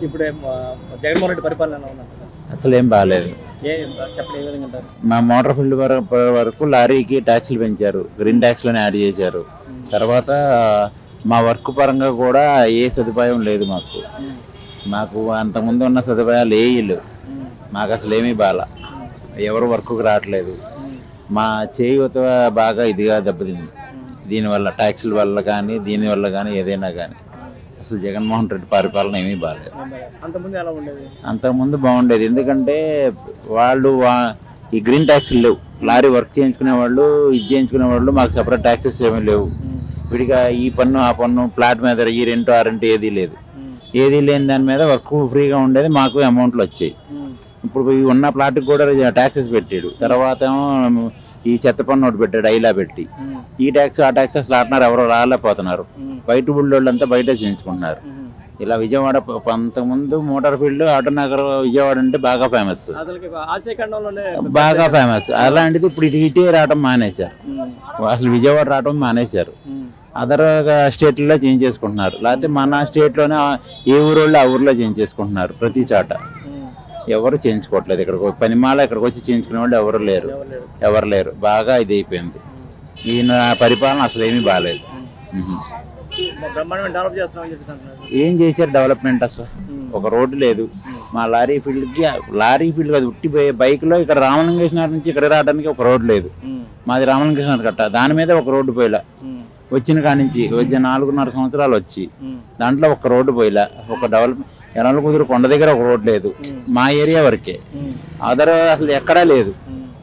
ఇప్పుడు ఏం, ఆ, జగన్మోహన్ రెడ్డి పరిపాలన ఎలా ఉందంటారు అసలు ఏం బాగాలేదు ఏ చెప్పండి ఏ విధంగా అంటారు మా మోటార్ ఫీల్డ్ వరకు వరకు లారీకి ట్యాక్స్లు పెంచారు గ్రీన్ ట్యాక్స్లను యాడ్ చేశారు తర్వాత మా వర్క్ పరంగా కూడా ఏ సదుపాయం లేదు మాకు మాకు అంతకుముందు ఉన్న సదుపాయాలు ఏ ఇల్లు మాకు అసలు ఏమీ బాల ఎవరు వర్క్కి రావట్లేదు మా చేయూత బాగా ఇదిగా దెబ్బతింది దీనివల్ల ట్యాక్సుల వల్ల కానీ దీనివల్ల కానీ ఏదైనా కానీ అసలు జగన్మోహన్ రెడ్డి పరిపాలన ఏమీ బాగాలేదు అంతకుముందు ఎలా ఉండేది అంతకుముందు బాగుండేది ఎందుకంటే వాళ్ళు వా- ఈ గ్రీన్ ట్యాక్స్లు లేవు లారీ వర్క్ చేయించుకునే వాళ్ళు ఇది చేయించుకునే వాళ్ళు మాకు సపరేట్ ట్యాక్సెస్ ఏమీ లేవు విడిగా ఈ పన్ను ఆ పన్ను ప్లాట్ మీద ఈ రెంట్ ఆ రెంట్ ఏదీ లేదు ఏదీ లేని దాని మీద వర్క్ ఫ్రీగా ఉండేది మాకు అమౌంట్లు వచ్చాయి ఇప్పుడు ఈ ఉన్న ప్లాట్కి కూడా ట్యాక్సెస్ పెట్టాడు తర్వాత ఏమో ఈ చెత్త పన్ను ఒకటి పెట్టాడు ఐలా పెట్టి ఈ ట్యాక్స్ ఆ ట్యాక్స్ అసలు ఆడినారు ఎవరో రాలేకపోతున్నారు బయట ఊళ్ళో అంతా బయట చేయించుకుంటున్నారు ఇలా విజయవాడ ప- అంతకుముందు మోటార్ ఫీల్డ్ ఆటోనగర్ విజయవాడ అంటే బాగా ఫేమస్ అసలుకి ఆసియా ఖండంలోనే బాగా ఫేమస్ అలాంటిది ఇప్పుడు ఇటు ఇటే రావడం మానేశారు అసలు విజయవాడ రావడం మానేశారు అదర్ స్టేట్లలో చేంజ్ చేసుకుంటున్నారు లేకపోతే మన స్టేట్లోనే ఏ ఊరోళ్ళు ఆ ఊర్లో చేంజ్ చేసుకుంటున్నారు ప్రతి చోట ఎవరు చేయించుకోవట్లేదు ఇక్కడికి పనిమాల ఇక్కడికి వచ్చి చేయించుకునే వాళ్ళు ఎవరు లేరు ఎవరు లేరు బాగా ఇది అయిపోయింది ఈయన పరిపాలన అసలు ఏమీ బాగాలేదు మ్మ్. బ్రహ్మాండమైన డెవలప్ చేస్తున్నామని చెప్పేసి అంటున్నారు ఏం చేశారు డెవలప్మెంట్ అసలు ఒక రోడ్డు లేదు మా లారీ ఫీల్డ్కి లారీ ఫీల్డ్ కాదు ఉట్టి బైక్లో ఇక్కడ రామలింగేశ్వర నుంచి ఇక్కడ రావడానికి ఒక రోడ్ లేదు మాది రామలింగేశ్వర కట్ట దాని మీద ఒక రోడ్డు పోయిలా వచ్చిన కాడి నుంచి వచ్చే నాలుగున్నర సంవత్సరాలు వచ్చి దాంట్లో ఒక రోడ్డు పోయిలా ఒక డెవలప్ ఎనల కుదురు కొండ దగ్గర ఒక రోడ్ లేదు మా ఏరియా వరకే అదర్ అసలు ఎక్కడా లేదు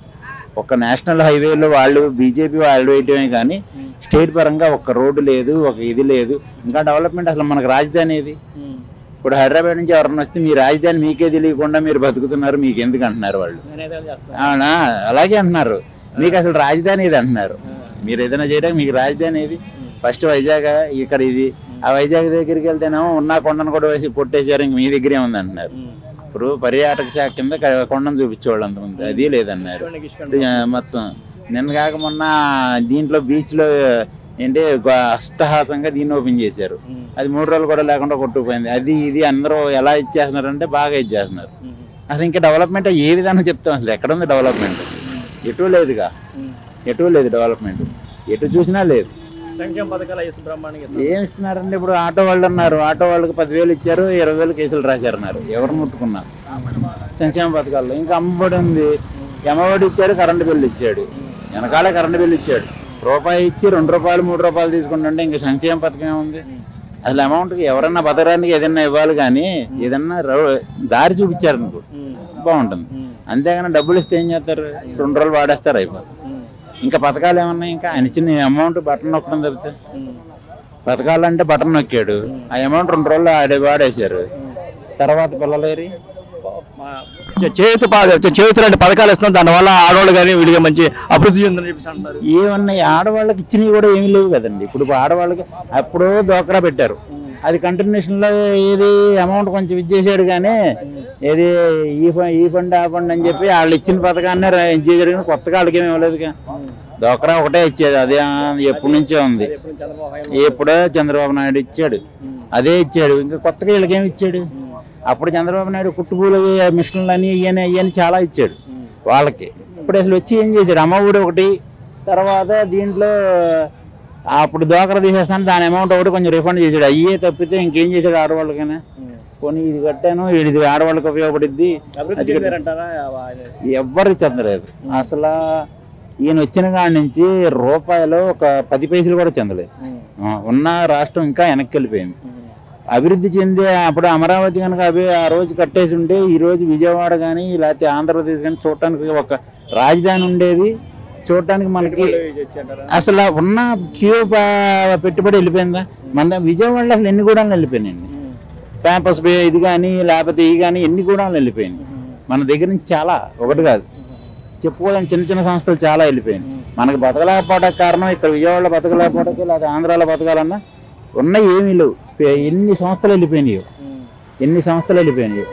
ఒక నేషనల్ హైవేలో వాళ్ళు బీజేపీ వాళ్ళు వేయటమే కానీ స్టేట్ పరంగా ఒక రోడ్డు లేదు ఒక ఇది లేదు ఇంకా డెవలప్మెంట్ అసలు మనకు రాజధాని ఏది ఇప్పుడు హైదరాబాద్ నుంచి ఎవరన్నా వస్తే మీ రాజధాని మీకే తెలియకుండా మీరు బతుకుతున్నారు మీకు ఎందుకు అంటున్నారు వాళ్ళు నేనేదో చేస్తాను అవునా అలాగే అంటున్నారు మీకు అసలు రాజధాని ఇది అంటున్నారు మీరు ఏదైనా చేయడానికి మీకు రాజధాని ఏది ఫస్ట్ వైజాగ్ ఇక్కడ ఇది ఆ వైజాగ్ దగ్గరికి వెళ్తేనేమో ఉన్న కొండను కూడా వేసి కొట్టేశారు ఇంక మీ దగ్గరే ఉంది అంటున్నారు ఇప్పుడు పర్యాటక శాఖ కింద క- కొండను చూపించేవాళ్ళు అంతమంది అది లేదన్నారు ఆ, మొత్తం నిన్న కాక మొన్న దీంట్లో బీచ్ లో ఏంటి గ- అష్టహాసంగా దీన్ని ఓపెన్ చేశారు అది మూడు రోజులు కూడా లేకుండా కొట్టుకుపోయింది అది ఇది అందరూ ఎలా ఇచ్చేస్తున్నారు అంటే బాగా ఇచ్చేస్తున్నారు అసలు ఇంకా డెవలప్మెంట్ ఏ విధానం చెప్తాం అసలు ఎక్కడ ఉంది డెవలప్మెంట్ ఎటు లేదుగా ఎటు లేదు డెవలప్మెంట్ ఎటు చూసినా లేదు సంక్షేమ పథకాలు అయ్యేసి బ్రహ్మాండంగా ఏం ఇస్తున్నారండి ఇప్పుడు ఆటో వాళ్ళు అన్నారు ఆటో వాళ్ళకి పదివేలు ఇచ్చారు ఇరవై వేలు కేసులు రాశారన్నారు ఎవరు ముట్టుకున్నారు సంక్షేమ పథకాల్లో ఇంకా అమ్మఒడి ఉంది అమ్మఒడి ఇచ్చాడు కరెంటు బిల్లు ఇచ్చాడు వెనకాలే కరెంటు బిల్లు ఇచ్చాడు రూపాయి ఇచ్చి రెండు రూపాయలు మూడు రూపాయలు తీసుకుంటుంటే ఇంకా సంక్షేమ పథకం ఏముంది అసలు అమౌంట్కి ఎవరన్నా బతకడానికి ఏదైనా ఇవ్వాలి కానీ ఏదన్నా రో- దారి చూపించారు అనుకో బాగుంటుంది అంతేగాని డబ్బులు ఇస్తే ఏం చేస్తారు రెండు రోజులు వాడేస్తారు అయిపోతుంది ఇంకా పథకాలు ఏమన్నాయి ఇంకా ఆయన ఇచ్చిన అమౌంట్ బటన్ నొక్కడం తప్పితే పథకాలు అంటే బటన్ నొక్కాడు ఆ అమౌంట్ రెండు రోజులు ఆడే వాడేశారు తర్వాత పిల్లలేరి చేతి చేతి లాంటి పథకాలు ఇస్తున్నాం దానివల్ల ఆడవాళ్ళు కానీ వీడిగా మంచి అభివృద్ధి చెందని చెప్పేసి అంటున్నారు ఏమన్నాయి ఆడవాళ్ళకి ఇచ్చినవి కూడా ఏమీ లేవు కదండి ఇప్పుడు ఆడవాళ్ళకి అప్పుడో దోకరా పెట్టారు అది కంటిన్యూషన్ లో ఏది అమౌంట్ కొంచెం ఇచ్చేసాడు కానీ ఏది ఈ ఫండ్ ఈ ఫండ్ ఆ ఫండ్ అని చెప్పి వాళ్ళు ఇచ్చిన పథకాన్ని ర- ఇది జరిగిన కొత్తగా వాళ్ళకి ఏమి ఇవ్వలేదు దోకరా ఒకటే ఇచ్చేది అదే ఆ, ఎప్పటి నుంచే ఉంది ఎప్పుడు చంద్రబాబు హయాంలో ఎప్పుడో చంద్రబాబు నాయుడు ఇచ్చాడు అదే ఇచ్చాడు ఇంకా కొత్తగా వీళ్ళకేమి ఇచ్చాడు అప్పుడు చంద్రబాబు నాయుడు కుట్టుబూలు మిషన్లు అని ఇవని ఇవని చాలా ఇచ్చాడు వాళ్ళకి ఇప్పుడు అసలు వచ్చి ఏం చేశాడు అమ్మ ఊడి ఒకటి తర్వాత దీంట్లో అప్పుడు దోకర తీసేస్తాను దాని అమౌంట్ ఒకటి కొంచెం రిఫండ్ చేశాడు అయ్యే తప్పితే ఇంకేం చేశాడు ఆడవాళ్ళకైనా పోనీ ఇది కట్టాను ఇది ఆడవాళ్ళకి ఉపయోగపడిద్ది అభివృద్ధి అది చెందారంటారా ఎవ్వరు చెందలేదు అసలు ఈయన వచ్చిన కాడి నుంచి రూపాయలు ఒక పది పైసలు కూడా చెందలేదు ఆ, ఉన్న రాష్ట్రం ఇంకా వెనక్కి వెళ్ళిపోయింది అభివృద్ధి చెందే అప్పుడు అమరావతి కనుక అవి ఆ రోజు కట్టేసి ఉంటే ఈ రోజు విజయవాడ కానీ లేకపోతే ఆంధ్రప్రదేశ్ కానీ చూడటానికి ఒక రాజధాని ఉండేది చూడటానికి మనకి అసలు ఉన్న క్యూ ప- పెట్టుబడి వెళ్ళిపోయిందా మన విజయవాడలో అసలు ఎన్ని కూడా వెళ్ళిపోయినాయండి క్యాంపస్ బే ఇది కానీ లేకపోతే ఇది కానీ ఎన్ని కూడా వెళ్ళిపోయినాయి మన దగ్గర నుంచి చాలా ఒకటి కాదు చెప్పుకోవాలని చిన్న చిన్న సంస్థలు చాలా వెళ్ళిపోయినాయి మనకి బతకలేకపోవడానికి కారణం ఇక్కడ విజయవాడలో బతకలేకపోవడానికి లేదా ఆంధ్రాలో బతకాలన్నా ఉన్న ఏమీ లేవు పే- ఎన్ని సంస్థలు వెళ్ళిపోయినాయో ఎన్ని సంస్థలు వెళ్ళిపోయినాయో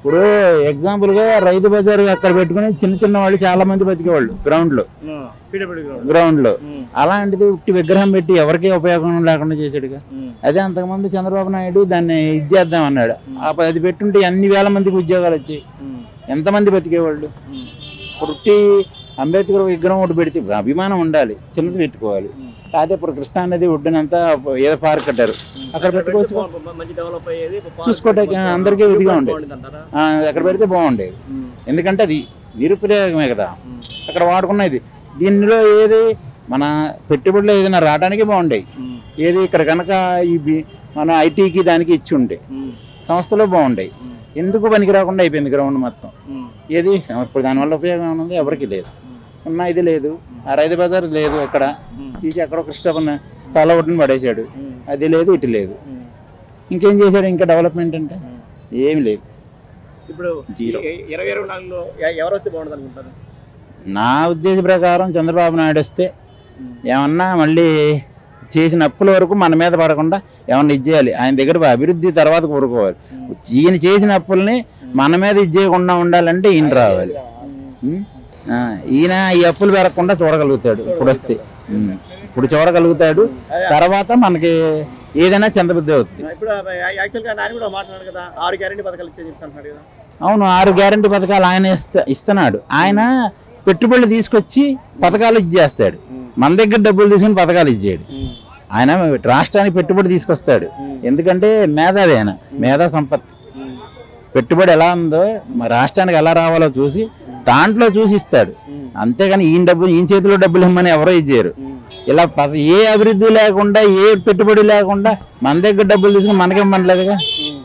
ఇప్పుడు ఎగ్జాంపుల్ గా రైతు బజార్ అక్కడ పెట్టుకుని చిన్న చిన్న వాళ్ళు చాలా మంది బతికేవాళ్ళు గ్రౌండ్ లో గ్రౌండ్ లో అలాంటిది ఉట్టి విగ్రహం పెట్టి ఎవరికీ ఉపయోగం లేకుండా చేశాడుగా అదే అంతకుముందు చంద్రబాబు నాయుడు దాన్ని ఇది చేద్దాం అన్నాడు ఆ ప- అది పెట్టుంటే అన్ని వేల మందికి ఉద్యోగాలు వచ్చాయి ఎంతమంది బతికేవాళ్ళు ఇప్పుడు ఉట్టి అంబేద్కర్ విగ్రహం ఒకటి పెడితే అభిమానం ఉండాలి చిన్నది పెట్టుకోవాలి కాకపోతే ఇప్పుడు కృష్ణా నది ఒడ్డునంతా ఏదో పార్క్ కట్టారు అక్కడ పెట్టుకోవచ్చు మంచి డెవలప్ అయ్యేది చూసుకోవటానికి అందరికీ ఇదిగా ఉండేది ఆ, అక్కడ పెడితే బాగుండేది ఎందుకంటే అది నిరుపయోగమే కదా అక్కడ వాడుకున్నది దీనిలో ఏది మన పెట్టుబడులు ఏదైనా రావడానికి బాగుండేవి ఏది ఇక్కడ కనుక ఈ బి- మన ఐటీకి దానికి ఇచ్చి ఉండే సంస్థలో బాగుండేవి ఎందుకు పనికి రాకుండా అయిపోయింది గ్రౌండ్ మొత్తం ఏది ఇప్పుడు దానివల్ల ఉపయోగం ఉన్నది ఎవరికి లేదు ఉన్న ఇది లేదు ఆ రైతు బజార్ లేదు ఎక్కడ తీసి ఎక్కడో కృష్ణ చాలా ఒడ్డున పడేశాడు అది లేదు ఇటు లేదు ఇంకేం చేశాడు ఇంకా డెవలప్మెంట్ అంటే ఏమి లేదు ఇప్పుడు జీరో. ఈ ఇరవై ఇరవై నాలుగులో ఎ- ఎవరు వస్తే బాగుంటుంది అనుకుంటారు నా ఉద్దేశ ప్రకారం చంద్రబాబు నాయుడు వస్తే ఏమన్నా మళ్ళీ చేసిన అప్పుల వరకు మన మీద పడకుండా ఏమన్నా ఇచ్చేయాలి ఆయన దగ్గర అభివృద్ధి తర్వాత కోరుకోవాలి ఈయన చేసిన అప్పుల్ని మన మీద ఇచ్చేయకుండా ఉండాలంటే ఈయన రావాలి ఉం? ఆ, ఈయన ఈ అప్పులు పెరగకుండా చూడగలుగుతాడు ఇప్పుడు వస్తే ఉం. ఇప్పుడు చూడగలుగుతాడు తర్వాత మనకి ఏదైనా చెందబుద్ధి అవుతుంది ఇప్పుడు యాక్చువల్ గా ఆయన కూడా మాట్లాడారు కదా ఆరు గ్యారెంటీ పథకాలు ఇచ్చే చెప్పి అంటున్నాడు కదా అవును ఆరు గ్యారంటీ పథకాలు ఆయన ఇస్త- ఇస్తున్నాడు ఆయన పెట్టుబడులు తీసుకొచ్చి పథకాలు ఇచ్చేస్తాడు మన దగ్గర డబ్బులు తీసుకుని పథకాలు ఇచ్చాడు ఆయన రాష్ట్రానికి పెట్టుబడి తీసుకొస్తాడు ఎందుకంటే మేధావి ఆయన మేధా సంపత్తి పెట్టుబడి ఎలా ఉందో మా రాష్ట్రానికి ఎలా రావాలో చూసి దాంట్లో చూసి ఇస్తాడు అంతేగాని ఈయన డబ్బులు ఈయన చేతిలో డబ్బులు ఇమ్మని ఎవరో ఇచ్చారు ఇలా ప- ఏ అభివృద్ధి లేకుండా ఏ పెట్టుబడి లేకుండా మన దగ్గర డబ్బులు తీసుకుని మనకిమ్మనలేదుగా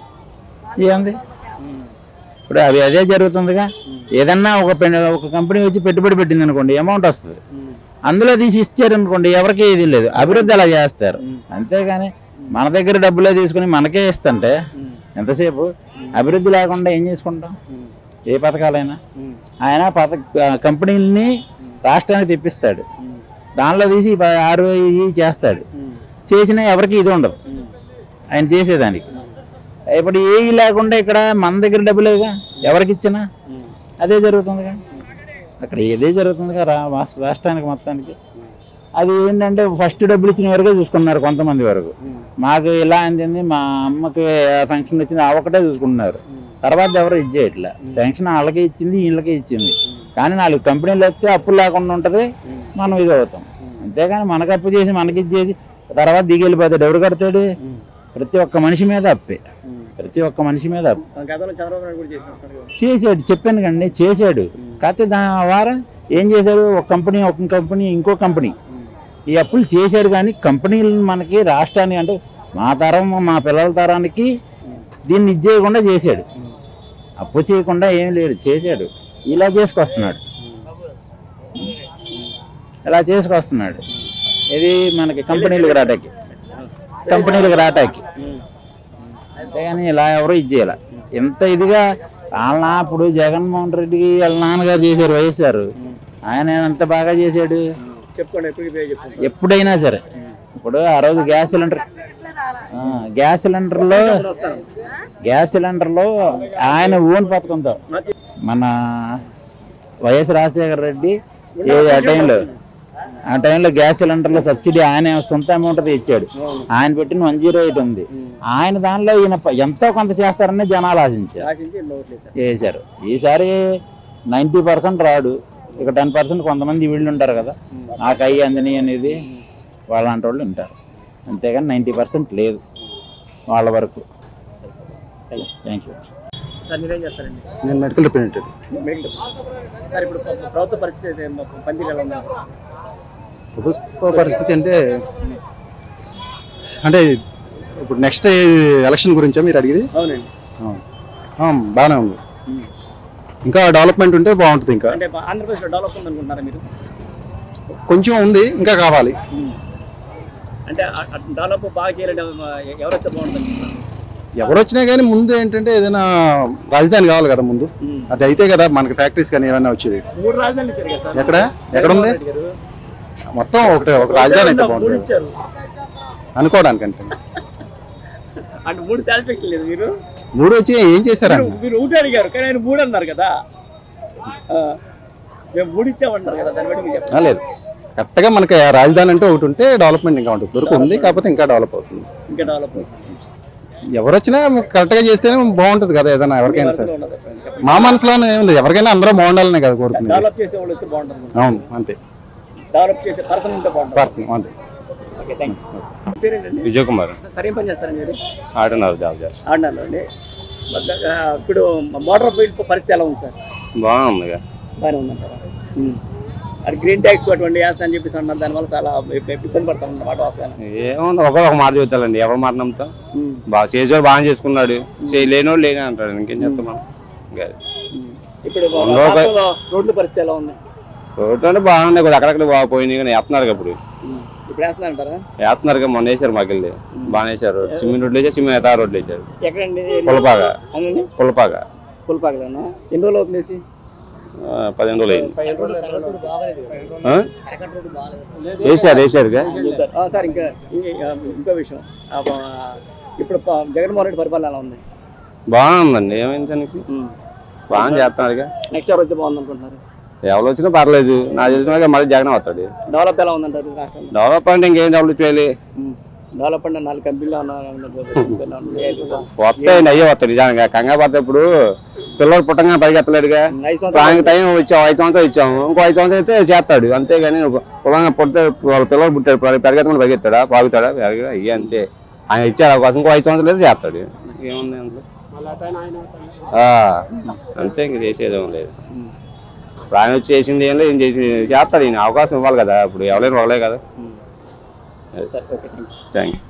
ఏంది ఇప్పుడు అవి అదే జరుగుతుందిగా ఏదన్నా ఒక పెన్- ఒక కంపెనీ వచ్చి పెట్టుబడి పెట్టింది అనుకోండి అమౌంట్ వస్తుంది అందులో తీసి ఇచ్చారు అనుకోండి ఎవరికీ ఇది లేదు అభివృద్ధి అలా చేస్తారు అంతేగాని మన దగ్గర డబ్బులే తీసుకుని మనకే ఇస్తుంటే ఎంతసేపు అభివృద్ధి లేకుండా ఏం చేసుకుంటాం ఏ పథకాలైనా ఆయన పథక కంపెనీలని రాష్ట్రానికి తెప్పిస్తాడు దానిలో తీసి ప- ఆరు ఇవి చేస్తాడు చేసిన ఎవరికి ఇది ఉండదు ఆయన చేసేదానికి ఇప్పుడు ఏవి లేకుండా ఇక్కడ మన దగ్గర డబ్బులేగా ఎవరికి ఇచ్చినా అదే జరుగుతుందిగా అక్కడ ఏదే జరుగుతుందిగా రా రాష్ట్ర- రాష్ట్రానికి మొత్తానికి అది ఏంటంటే ఫస్ట్ డబ్బులు ఇచ్చిన వరకే చూసుకున్నారు కొంతమంది వరకు మాకు ఇలా అందింది మా అమ్మకి ఫంక్షన్ వచ్చింది ఆ ఒకటే చూసుకుంటున్నారు తర్వాత ఎవరు ఇచ్చేయట్లే ఫంక్షన్ వాళ్ళకే ఇచ్చింది వీళ్ళకే ఇచ్చింది కానీ నాలుగు కంపెనీలు వస్తే అప్పులు లేకుండా ఉంటుంది మనం ఇది అవుతాం అంతేగాని మనకు అప్పు చేసి మనకి ఇచ్చేసి తర్వాత దిగి వెళ్ళిపోతాడు ఎవరు కడతాడు ప్రతి ఒక్క మనిషి మీద అప్పే ప్రతి ఒక్క మనిషి మీద అప్పు గతంలో చంద్రబాబు నాయుడు కూడా చేసినట్టున్నాడు కదా. చేశాడు చెప్పాను కండి చేశాడు కాకపోతే దాని వారా ఏం చేశాడు ఒక కంపెనీ ఒక కంపెనీ ఇంకో కంపెనీ ఈ అప్పులు చేశాడు కానీ కంపెనీలు మనకి రాష్ట్రాన్ని అంటే మా తరం మా పిల్లల తరానికి దీన్ని ఇది చేయకుండా చేశాడు అప్పు చేయకుండా ఏం లేడు చేశాడు ఇలా చేసుకొస్తున్నాడు ఇలా చేసుకొస్తున్నాడు ఇది మనకి కంపెనీలకు రాటాకి కంపెనీలకు రాటాకి అంతేగాని ఇలా ఎవరు ఇది చేయాల ఎంత ఇదిగా వాళ్ళ అప్పుడు జగన్మోహన్ రెడ్డికి వాళ్ళ నాన్నగారు చేశారు వైఎస్ఆర్ ఆయన ఎంత బాగా చేశాడు చెప్పుకోండి ఎప్పటికీ పేరు చెప్పుకోండి ఎప్పుడైనా సరే ఇప్పుడు ఆ రోజు గ్యాస్ సిలిండర్ ఆ, గ్యాస్ సిలిండర్లో గ్యాస్ సిలిండర్లో ఆయన ఓన్ పథకంతో మన వైఎస్ రాజశేఖర రెడ్డి ఏ ఆ టైంలో ఆ టైంలో గ్యాస్ సిలిండర్లో సబ్సిడీ ఆయన సొంత అమౌంట్ ఇచ్చాడు ఆయన పెట్టిన వన్ జీరో ఎయిట్ ఉంది ఆయన దానిలో ఈయన ప- ఎంతో కొంత చేస్తారని జనాలు ఆశించారు ఆశించి ఎన్నో ఓట్లు వేశారు. చేశారు ఈసారి నైంటీ పర్సెంట్ రాడు ఇక టెన్ పర్సెంట్ కొంతమంది వీళ్ళు ఉంటారు కదా నాకు అయ్యి అందని అనేది వాళ్ళంటి వాళ్ళు ఉంటారు అంతేగాని నైంటీ పర్సెంట్ లేదు వాళ్ళ వరకు థ్యాంక్ యూ సార్ మీరేం చేస్తారండి నేను మెడికల్ రిప్రజెంటేటివ్ మెడికల్ సార్ ఇప్పుడు ప్ర- ప్రభుత్వ పరిస్థితి ఏం- పనితీరు ఎలా ఉంది ప్రభుత్వ పరిస్థితి అంటే అంటే ఇప్పుడు నెక్స్ట్ ఎలక్షన్ గురించా మీరు అడిగేది అవునండి ఆ, బాగానే ఉంది ఇంకా డెవలప్మెంట్ ఉంటే బాగుంటుంది ఇంకా అంటే ఆంధ్రప్రదేశ్ లో డెవలప్ ఉంది అనుకుంటున్నారా మీరు కొంచెం ఉంది ఇంకా కావాలి అంటే డెవలప్ బాగా చేయాలంటే ఎవరు వస్తే బాగుంటుంది అనుకుంటున్నారు? ఎవరు వచ్చినా కానీ ముందు ఏంటంటే ఏదైనా రాజధాని కావాలి కదా ముందు అది అయితే కదా మనకి ఫ్యాక్టరీస్ కానీ ఏమైనా వచ్చేది మూడు రాజధానులు ఇచ్చారు కదా సార్ ఎక్కడ ఎక్కడ ఉంది రెడ్డి గారు. మొత్తం ఒకటే ఒక రాజధాని అయితే మూడు బాగుంటుంది ఇచ్చారు అనుకోవడానికంటే అంటే మూడు సాటిస్ఫాక్షన్ లేదు మీరు మూడు వచ్చి ఏం చేశారన్న మీరు- మీరు ఒకటి అడిగారు కానీ ఆయన మూడు అన్నారు కదా ఆ, మేము మూడు ఇచ్చామన్నారు కదా దాన్ని బట్టి మీరు చెప్పండి. ఆ, లేదు కరెక్ట్గా మనకి రాజధాని అంటే ఒకటి ఉంటే డెవలప్మెంట్ ఇంకా ఉంటుంది దొరికి ఉంది కాకపోతే ఇంకా డెవలప్ అవుతుంది ఇంకా డెవలప్ ఎవరు వచ్చినా కరెక్ట్గా చేస్తేనే బాగుంటుంది కదా ఏదైనా ఎవరికైనా సరే ఉన్నది చెప్పండి. మా మనసులోనే ఏముంది ఎవరికైనా అందరూ బాగుండాలనే కదా కోరుకునేది డెవలప్ చేసే వాళ్ళు వస్తే బాగుంటుంది అవును అంతే డెవలప్ చేసే పర్సన్ ఉంటే బాగుంటుంది పర్సన్ అంతే ఓకే థ్యాంక్ యూ పేరేంటండి విజయ్ కుమార్ సార్ ఏం పని చేస్తారండి మీరు ఆటోనర్ జాబ్ చేస్తాను ఆడినారు అండి ఇప్పుడు మోటార్ ఫీల్డ్ పరిస్థితి ఎలా ఉంది సార్ బాగుంది బాగానే ఉందంటారా ఉమ్. అది గ్రీన్ ట్యాక్స్ అటువంటి వేస్తా అని చెప్పేసి అన్నారు దానివల్ల చాలా ఇబ్బ- ఇబ్బంది పడతా ఉంది మాట వస్తాను ఏముంది ఒకరు ఒక మాట చెబుతారండి ఎవరు మాట నమ్ముతాం బాగా చేసేవాడు బాగా చేసుకున్నాడు చేయలేనోడు లేని అంటాడు ఇంకేం చేస్తాం మనం ఇంకా అది. ఇప్పుడు ఉండవు ఒక- రాష్ట్రంలో రోడ్ల పరిస్థితి ఎలా ఉంది రోడ్డు అంటే బాగున్నాయి కొద్దిగా అక్కడక్కడ బాగా పోయినాయి కానీ వేస్తున్నారు కదా ఇప్పుడు ఉమ్. ఇప్పుడు వేస్తున్నారంటారా వేస్తున్నారు కదా మొన్న వేసారు మాకు వెళ్ళి బాగా వేసారు సిమెంట్ రోడ్లు వేసారు సిమెంట్ తార రోడ్లు వేసారు ఎక్కడండి పులపాగా అనండి పులపాగా పుల్పాకలోనా ఎన్ని రోజులు అవుతుంది వేసి ఆ, పదిహేను రోజులు అయింది ఆ? వేసారు వేసారుగా ఆ, సార్ ఇంకా ఈ- ఆ, ఇంకో విషయం ఆ, బా- ఇప్పుడు ప- జగన్మోహన్ రెడ్డి పరిపాలన ఎలా ఉంది బాగుందండి ఏమైంది దానికి బాగా చేస్తున్నాడుగా నెక్స్ట్ ఎవరు వస్తే బాగుంది అనుకుంటున్నారు ఎవరు వచ్చినా పర్లేదు నాకు తెలిసిన మళ్ళీ జగన్ వస్తాడు డెవలప్ ఎలా ఉందంటారు రాష్ట్రంలో డెవలప్ అంటే ఇంకేం డెవలప్ చేయాలి డెవలప్ అంటే నాలుగు కంపెనీలు ఉన్నారు వస్తాయండి అయ్యే వస్తాయి నిజానికి కంగారు పడితే ఇప్పుడు పిల్లలు పుట్టంగా పరిగెత్తలేడుగా ఐదు ఇప్పుడు ఆయనకి టైం ఇచ్చాము ఐదు సంవత్సరాలు ఇచ్చాము ఇంకో ఐదు సంవత్సరాలు అయితే చేస్తాడు అంతేగాని పొలంగా పుట్టే వాళ్ళ పిల్లలు పుట్టాడు పరి- పరిగెత్తకుండా పరిగెత్తాడా బాగుతాడా పెరగడా ఇయ్య అంతే ఆయన ఇచ్చాడు అవకాశం ఇంకో ఐదు సంవత్సరాలు అయితే చేస్తాడు ఏముంది అందులో ఆ, అంతే ఇంక చేసేది ఏం లేదు ఇప్పుడు ఆయన వచ్చి చేసింది ఏం లేదు ఏం చేసి చేస్తాడు ఈయన అవకాశం ఇవ్వాలి కదా ఇప్పుడు ఎవరైనా ఒకలే కదా సరే okay thank you thank you